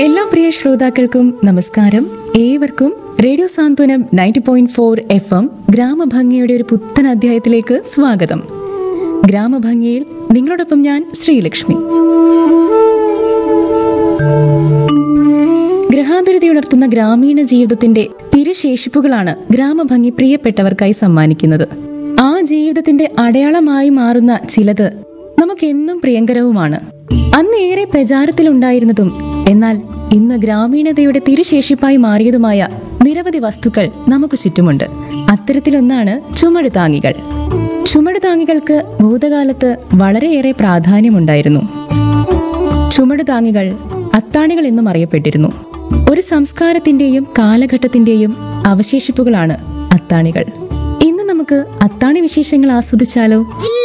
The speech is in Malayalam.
എല്ലാ പ്രിയ ശ്രോതാക്കൾക്കും നമസ്കാരം ഏവർക്കും radio Santhwanam ninety point four F M ഗ്രാമഭംഗിയുടെ ഒരു പുത്തൻ അധ്യായത്തിലേക്ക് സ്വാഗതം ഗ്രാമഭംഗിയിൽ നിങ്ങളോടൊപ്പം ഞാൻ ശ്രീലക്ഷ്മി ഗ്രഹാതുരതി ഉണർത്തുന്ന ഗ്രാമീണ ജീവിതത്തിന്റെ തിരുശേഷിപ്പുകളാണ് ഗ്രാമഭംഗി പ്രിയപ്പെട്ടവർക്കായി സമ്മാനിക്കുന്നത് ആ ജീവിതത്തിന്റെ അടയാളമായി മാറുന്ന ചിലത് നമുക്കെന്നും പ്രിയങ്കരവുമാണ് അന്ന് ഏറെ പ്രചാരത്തിലുണ്ടായിരുന്നതും എന്നാൽ ഇന്ന് ഗ്രാമീണതയുടെ തിരുശേഷിപ്പായി മാറിയതുമായ നിരവധി വസ്തുക്കൾ നമുക്ക് ചുറ്റുമുണ്ട് അത്തരത്തിലൊന്നാണ് ചുമട് താങ്ങികൾ ചുമട് താങ്ങികൾക്ക് ഭൂതകാലത്ത് വളരെയേറെ പ്രാധാന്യമുണ്ടായിരുന്നു ചുമട് താങ്ങികൾ അത്താണികൾ എന്നും അറിയപ്പെട്ടിരുന്നു ഒരു സംസ്കാരത്തിന്റെയും കാലഘട്ടത്തിന്റെയും അവശേഷിപ്പുകളാണ് അത്താണികൾ ഇന്ന് നമുക്ക് അത്താണി വിശേഷങ്ങൾ ആസ്വദിച്ചാലോ ഇല്ല